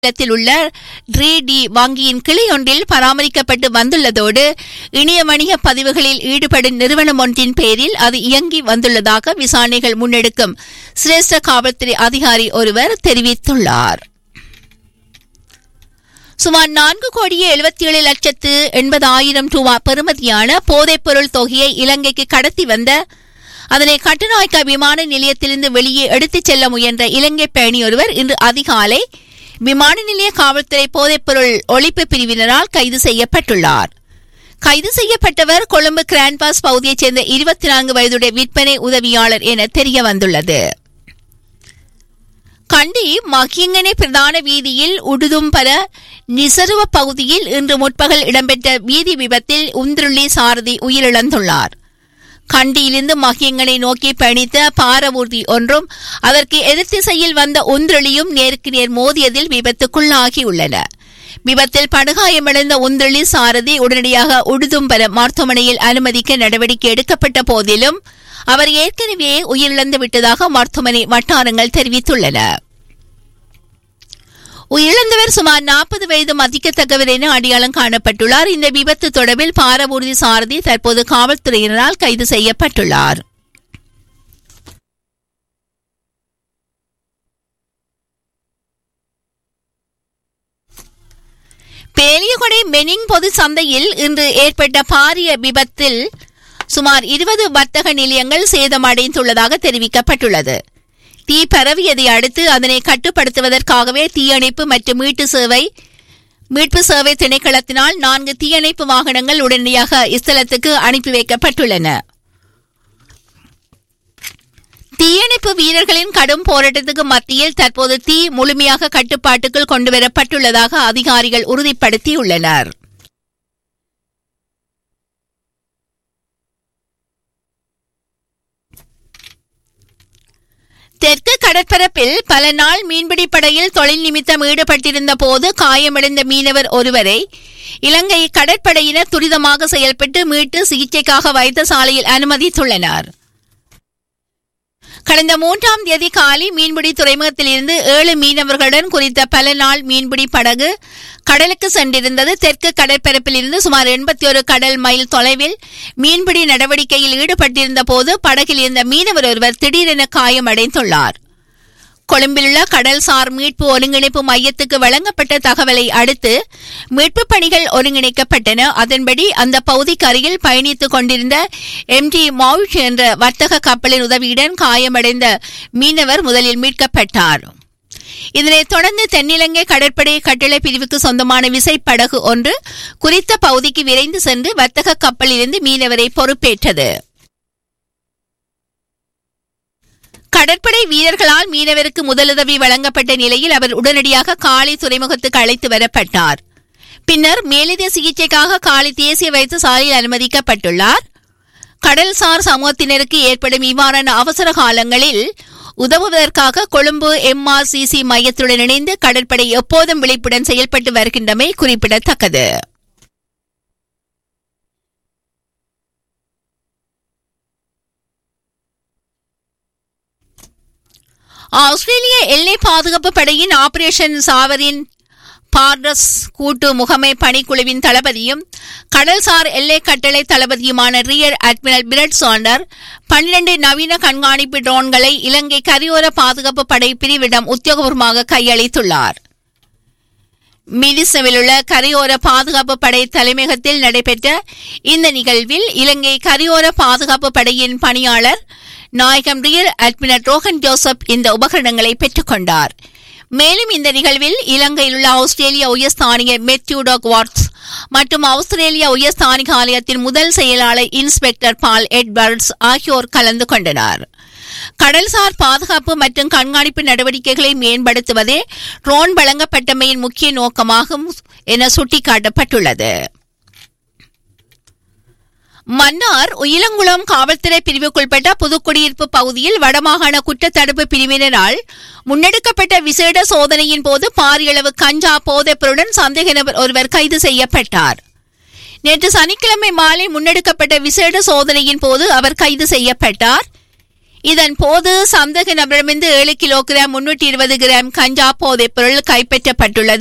மாநிலத்தில் உள்ள tree D வங்கியின் கிளை ஒன்றில் பராமரிக்கப்பட்டு வந்துள்ளதோடு இணைய வணிக பதிவுகளில் ஈடுபடும் நிறுவனம் ஒன்றின் பேரில் அது இயங்கி வந்துள்ளதாக விசாரணைகள் முன்னெடுக்கும் சிரேஷ்ட காவல்துறை அதிகாரி ஒருவர் தெரிவித்துள்ளார் சுமார் நான்கு கோடியே எழுபத்தி ஏழு லட்சத்து எண்பதாயிரம் ரூபாய் பெறுமதியான போதைப்பொருள் தொகையை இலங்கைக்கு கடத்தி வந்த அதனை கட்டுநாயக்கா விமான நிலையத்திலிருந்து வெளியே எடுத்துச் செல்ல முயன்ற இலங்கை பயணி ஒருவர் இன்று அதிகாலை விமான நிலைய காவல்துறை போதைப்பொருள் ஒழிப்பு பிரிவினரால் கைது செய்யப்பட்டுள்ளார் கைது செய்யப்பட்டவர் கொழும்பு கிராண்ட்பாஸ் பகுதியைச் சேர்ந்த இருபத்தி நான்கு வயதுடைய விற்பனை உதவியாளர் என தெரிய வந்துள்ளது கண்டி மகியங்கனை பிரதான வீதியில் உடுதும்பர நிசருவ பகுதியில் இன்று முற்பகல் இடம்பெற்ற வீதி விபத்தில் உந்திருளி சாரதி உயிரிழந்துள்ளார் கண்டியிலிருந்து மகியங்கனை நோக்கி பயணித்த பாரவூர்தி ஒன்றும் அதற்கு எதிர்த்திசையில் வந்த உந்திரளியும் நேருக்கு நேர் மோதியதில் விபத்துக்குள்ளாகியுள்ளன விபத்தில் படுகாயமடைந்த உந்திரளி சாரதி உடனடியாக உடுதும்பர மருத்துவமனையில் அனுமதிக்க நடவடிக்கை எடுக்கப்பட்ட போதிலும் அவர் ஏற்கனவே உயிரிழந்து விட்டதாக மருத்துவமனை வட்டாரங்கள் தெரிவித்துள்ளன உயிரிழந்தவர் சுமார் நாற்பது வயது மதிக்கத்தக்கவர் என அடையாளம் காணப்பட்டுள்ளார் இந்த விபத்து தொடர்பில் பாரபூர்தி சாரதி தற்போது காவல்துறையினரால் கைது செய்யப்பட்டுள்ளார் பேலியகொடை மெனிங் பொது சந்தையில் இன்று ஏற்பட்ட பாரிய விபத்தில் சுமார் இருபது வர்த்தக நிலையங்கள் சேதமடைந்துள்ளதாக தெரிவிக்கப்பட்டுள்ளது தீ பரவியதை அடுத்து அதனை கட்டுப்படுத்துவதற்காகவே தீயணைப்பு மற்றும் மீட்டு சேவை மீட்பு சேவை திணைக்களத்தினால் நான்கு தீயணைப்பு வாகனங்கள் உடனடியாக இஸ்தலத்துக்கு அனுப்பி வைக்கப்பட்டுள்ளன தீயணைப்பு வீரர்களின் கடும் போராட்டத்துக்கு மத்தியில் தற்போது தீ முழுமையாக கட்டுப்பாட்டுக்குள் கொண்டுவரப்பட்டுள்ளதாக அதிகாரிகள் உறுதிப்படுத்தியுள்ளனர் தெற்கு கடற்பரப்பில் பல நாள் மீன்பிடி படையில் தொழில் நிமித்தம் ஈடுபட்டிருந்த போது காயமடைந்த மீனவர் ஒருவரை இலங்கை கடற்படையினர் துரிதமாக செயல்பட்டு மீட்டு சிகிச்சைக்காக வைத்தியசாலையில் அனுமதித்துள்ளனர் கடந்த மூன்றாம் தேதி காலை மீன்பிடி துறைமுகத்தில் இருந்து ஏழு மீனவர்களுடன் குறித்த பல நாள் மீன்பிடி படகு கடலுக்கு சென்றிருந்தது தெற்கு கடற்பரப்பில் இருந்து சுமார் எண்பத்தி ஒரு கடல் மைல் தொலைவில் மீன்பிடி நடவடிக்கையில் ஈடுபட்டிருந்த போது படகில் இருந்த மீனவர் ஒருவர் திடீரென காயமடைந்துள்ளார் கொழும்பிலுள்ள கடல்சார் மீட்பு ஒருங்கிணைப்பு மையத்துக்கு வழங்கப்பட்ட தகவலை அடுத்து மீட்புப் பணிகள் ஒருங்கிணைக்கப்பட்டன அதன்படி அந்த பகுதிக்கு அருகில் பயணித்துக் கொண்டிருந்த எம் டி மவுஷ் என்ற வர்த்தக கப்பலின் உதவியுடன் காயமடைந்த மீனவர் முதலில் மீட்கப்பட்டார் இதனைத் தொடர்ந்து தென்னிலங்கை கடற்படை கட்டளை பிரிவுக்கு சொந்தமான விசைப்படகு ஒன்று குறித்த பகுதிக்கு விரைந்து சென்று வர்த்தக கப்பலிலிருந்து மீனவரை பொறுப்பேற்றது கடற்படை வீரர்களால் மீனவருக்கு முதலுதவி வழங்கப்பட்ட நிலையில் அவர் உடனடியாக காலி துறைமுகத்துக்கு அழைத்து வரப்பட்டார் பின்னர் மேலதிக சிகிச்சைக்காக காலி தேசிய வைத்தியசாலையில் அனுமதிக்கப்பட்டுள்ளார் கடல்சார் சமூகத்தினருக்கு ஏற்படும் இவ்வாறான அவசர காலங்களில் உதவுவதற்காக கொழும்பு எம்ஆர்சிசி மையத்துடன் இணைந்து கடற்படை எப்போதும் விழிப்புடன் செயல்பட்டு வருகின்றமை குறிப்பிடத்தக்கது ஆஸ்திரேலிய எல்லை பாதுகாப்பு படையின் ஆபரேஷன் சாவரின் பார்டஸ் கூட்டு முகமை பணிக்குழுவின் தளபதியும் கடல்சார் எல்லை கட்டளை தளபதியுமான ரியர் அட்மிரல் பிரட் சாண்டர் பன்னிரண்டு நவீன கண்காணிப்பு ட்ரோன்களை இலங்கை கரையோர பாதுகாப்பு படை பிரிவிடம் உத்தியோகபூர்வமாக கையளித்துள்ளார் மிலிசவில் உள்ள கரையோர பாதுகாப்பு படை தலைமையகத்தில் நடைபெற்ற இந்த நிகழ்வில் இலங்கை கரையோர பாதுகாப்பு படையின் பணியாளர் நாயகம் ரியர் அட்மிரல் ரோஹன் ஜோசப் இந்த உபகரணங்களை பெற்றுக்கொண்டார் மேலும் இந்த நிகழ்வில் இலங்கையில் உள்ள ஆஸ்திரேலிய உயர்ஸ்தானிக மெத்யூடாக் வார்ட்ஸ் மற்றும் ஆஸ்திரேலிய உயர்ஸ்தானிக ஆலயத்தின் முதல் செயலாளர் இன்ஸ்பெக்டர் பால் எட்வர்ட்ஸ் ஆகியோர் கலந்து கொண்டனர் கடல்சார் பாதுகாப்பு மற்றும் கண்காணிப்பு நடவடிக்கைகளை மேம்படுத்துவதே ட்ரோன் வழங்கப்பட்டமையின் முக்கிய நோக்கமாகும் என சுட்டிக்காட்டப்பட்டுள்ளது மன்னார் உயிலங்குளம் காவல்துறை பிரிவுக்குட்பட்ட புதுக்குடியிருப்பு பகுதியில் வடமாகாண குற்றத்தடுப்பு பிரிவினரால் முன்னெடுக்கப்பட்ட விசேட சோதனையின் போது பாரியளவு கஞ்சா போதைப்பொருளுடன் சந்தேக நபர் ஒருவர் கைது செய்யப்பட்டார் நேற்று சனிக்கிழமை மாலை முன்னெடுக்கப்பட்ட விசேட சோதனையின் போது அவர் கைது செய்யப்பட்டார் இதன் போது சந்தேக நபரிடமிருந்து ஏழு கிலோகிராம் முன்னூற்றி இருபது கிராம் கஞ்சா போதைப் பொருள் கைப்பற்றப்பட்டுள்ளது